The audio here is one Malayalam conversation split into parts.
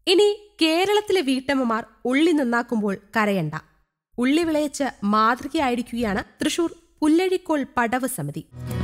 ഇനി കേരളത്തിലെ വീട്ടമ്മമാർ ഉള്ളി നന്നാക്കുമ്പോൾ കരയണ്ട ഉള്ളി വിളയിച്ച് മാതൃകയായിരിക്കുകയാണ് തൃശൂർ പുല്ലഴിക്കോൾ പടവ് സമിതി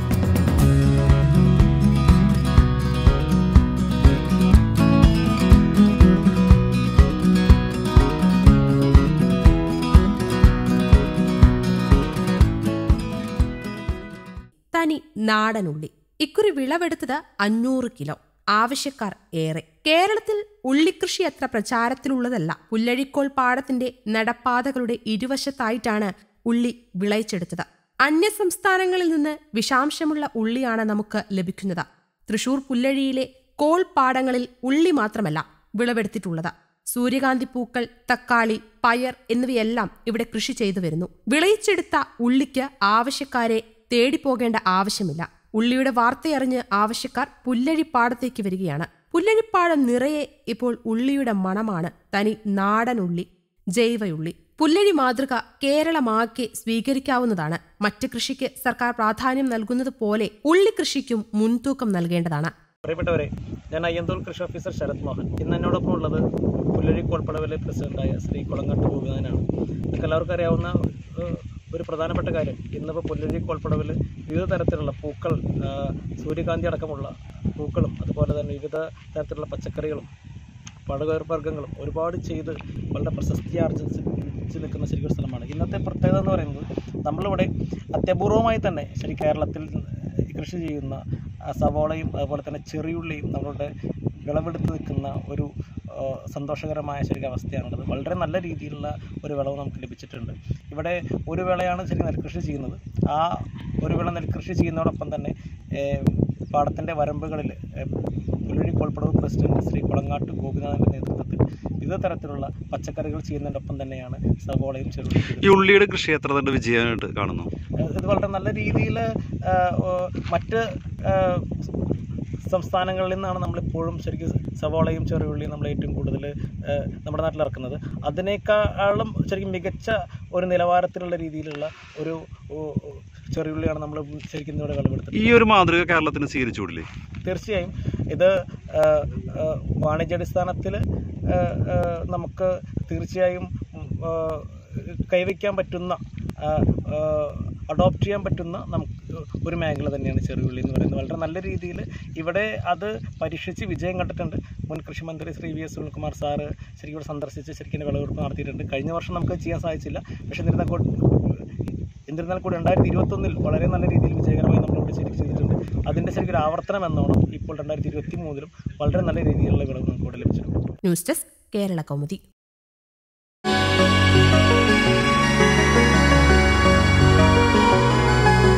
തനി നാടൻ ഉള്ളി ഇക്കുറി വിളവെടുത്തത് അഞ്ഞൂറ് കിലോ ആവശ്യക്കാർ ഏറെ കേരളത്തിൽ ഉള്ളിക്കൃഷി അത്ര പ്രചാരത്തിലുള്ളതല്ല പുല്ലഴിക്കോൾ പാടത്തിന്റെ നടപ്പാതകളുടെ ഇരുവശത്തായിട്ടാണ് ഉള്ളി വിളയിച്ചെടുത്തത് അന്യ സംസ്ഥാനങ്ങളിൽ നിന്ന് വിഷാംശമുള്ള ഉള്ളിയാണ് നമുക്ക് ലഭിക്കുന്നത് തൃശൂർ പുല്ലഴിയിലെ കോൾ പാടങ്ങളിൽ ഉള്ളി മാത്രമല്ല വിളവെടുത്തിട്ടുള്ളത് സൂര്യകാന്തി പൂക്കൾ തക്കാളി പയർ എന്നിവയെല്ലാം ഇവിടെ കൃഷി ചെയ്തു വരുന്നു വിളയിച്ചെടുത്ത ഉള്ളിക്ക് ആവശ്യക്കാരെ തേടിപ്പോകേണ്ട ആവശ്യമില്ല ഉള്ളിയുടെ വാർത്തയറിഞ്ഞ് ആവശ്യക്കാർ പുല്ലഴിപ്പാടത്തേക്ക് വരികയാണ് പുല്ലഴിപ്പാടം നിറയെ ഇപ്പോൾ ഉള്ളിയുടെ മണമാണ് തനി നാടൻ ഉള്ളി ജൈവയുള്ളി പുല്ലഴി മാതൃക കേരളമാകെ സ്വീകരിക്കാവുന്നതാണ് മറ്റ് കൃഷിക്ക് സർക്കാർ പ്രാധാന്യം നൽകുന്നത് പോലെ ഉള്ളി കൃഷിക്കും മുൻതൂക്കം നൽകേണ്ടതാണ് പ്രിയപ്പെട്ടവരെ ഞാൻ അയ്യന്തോൾ കൃഷി ഓഫീസർ ശരത് മോഹൻ ഇന്ന് എന്നോടൊപ്പം ഉള്ളത് പുല്ലഴി കോൾപ്പടവിലെ പ്രസിഡന്റായ ശ്രീ കുളങ്ങട്ട് ഗോപിനാഥനാണ് നിങ്ങൾക്ക് എല്ലാവർക്കും അറിയാവുന്ന ഏഹ്, ഒരു പ്രധാനപ്പെട്ട കാര്യം ഇന്നിപ്പോൾ പുല്ലഴി കോൾപ്പടവിൽ വിവിധ തരത്തിലുള്ള പൂക്കൾ ആ, സൂര്യകാന്തി അടക്കമുള്ള പൂക്കളും അതുപോലെ തന്നെ വിവിധ തരത്തിലുള്ള പച്ചക്കറികളും പഴവർഗ്ഗങ്ങളും ഒരുപാട് ചെയ്ത് വളരെ പ്രശസ്തി ആർജിച്ച് നിൽക്കുന്ന ശരിക്കും ഒരു സ്ഥലമാണ് ഇന്നത്തെ പ്രത്യേകത എന്ന് പറയുന്നത് നമ്മളിവിടെ അത്യപൂർവമായി തന്നെ ശരി കേരളത്തിൽ കൃഷി ചെയ്യുന്ന ആ, സവോളയും അതുപോലെ തന്നെ ചെറിയുള്ളിയും നമ്മളുടെ വിളവെടുത്ത് നിൽക്കുന്ന ഒരു ആ, സന്തോഷകരമായ ശരിക്കും അവസ്ഥയാണുള്ളത് വളരെ നല്ല രീതിയിലുള്ള ഒരു വിളവ് നമുക്ക് ലഭിച്ചിട്ടുണ്ട് ഇവിടെ ഒരു വിളയാണ് ശരിക്കും നെൽകൃഷി ചെയ്യുന്നത് ആ ഒരു വിള നെൽകൃഷി ചെയ്യുന്നതോടൊപ്പം തന്നെ പാടത്തിൻ്റെ വരമ്പുകളിൽ പുല്ലഴി കോൾപ്പടവ് പ്രസിഡന്റ് ശ്രീ കുളങ്ങാട്ട് ഗോപിനാഥൻ്റെ നേതൃത്വത്തിൽ വിവിധ തരത്തിലുള്ള പച്ചക്കറികൾ ചെയ്യുന്നതിനൊപ്പം തന്നെയാണ് സവോളയും ചെറുള്ളിയും ഈ ഉള്ളിയുടെ കൃഷി എത്ര കണ്ട് വിജയമായിട്ട് കാണുന്നു ഇത് വളരെ നല്ല രീതിയിൽ മറ്റ് ആ, സംസ്ഥാനങ്ങളിൽ നിന്നാണ് നമ്മളിപ്പോഴും ശരിക്കും സവാളയും ചെറുള്ളിയും നമ്മൾ ഏറ്റവും കൂടുതൽ ആ, നമ്മുടെ നാട്ടിൽ ഇറക്കുന്നത് അതിനേക്കാളും ശരിക്കും മികച്ച ഒരു നിലവാരത്തിലുള്ള രീതിയിലുള്ള ഒരു ഓ, ഓ, ചെറിയുള്ളിയാണ് നമ്മൾ ശരിക്കും ഇവിടെ വിളവെടുത്തത് ഈ ഒരു മാതൃക കേരളത്തിന് സ്വീകരിച്ചുകൂടില്ലേ തീർച്ചയായും ഇത് ആ, ആ, വാണിജ്യാടിസ്ഥാനത്തിൽ ആ, ആ, നമുക്ക് തീർച്ചയായും ഉം, ആ, കൈവയ്ക്കാൻ പറ്റുന്ന അഡോപ്റ്റ് ചെയ്യാൻ പറ്റുന്ന നമുക്ക് ഒരു മേഖല തന്നെയാണ് ചെറുവിളി എന്ന് പറയുന്നത് വളരെ നല്ല രീതിയിൽ ഇവിടെ അത് പരീക്ഷിച്ച് വിജയം കണ്ടിട്ടുണ്ട് മുൻ കൃഷിമന്ത്രി Shri V S Sunilkumar sir ശരിക്കും ഇവിടെ സന്ദർശിച്ച് ശരിക്കും ഇതിൻ്റെ വിളവെടുപ്പ് നടത്തിയിട്ടുണ്ട് കഴിഞ്ഞ വർഷം നമുക്ക് ചെയ്യാൻ സാധിച്ചില്ല പക്ഷേ എന്നിരുന്നാൽ കൂടി എന്നിരുന്നാൽ കൂടി രണ്ടായിരത്തി ഇരുപത്തൊന്നിൽ വളരെ നല്ല രീതിയിൽ വിജയകരമായി നമ്മളിവിടെ ശരിക്കും ചെയ്തിട്ടുണ്ട് അതിൻ്റെ ശരിക്കും ഒരു ആവർത്തനം എന്നോണം ഇപ്പോൾ രണ്ടായിരത്തി ഇരുപത്തി മൂന്നിലും വളരെ നല്ല രീതിയിലുള്ള വിളവ് നമുക്ക് ഇവിടെ ലഭിച്ചിട്ടുണ്ട് ന്യൂസ് ഡെസ്ക് കേരള കൗമുദി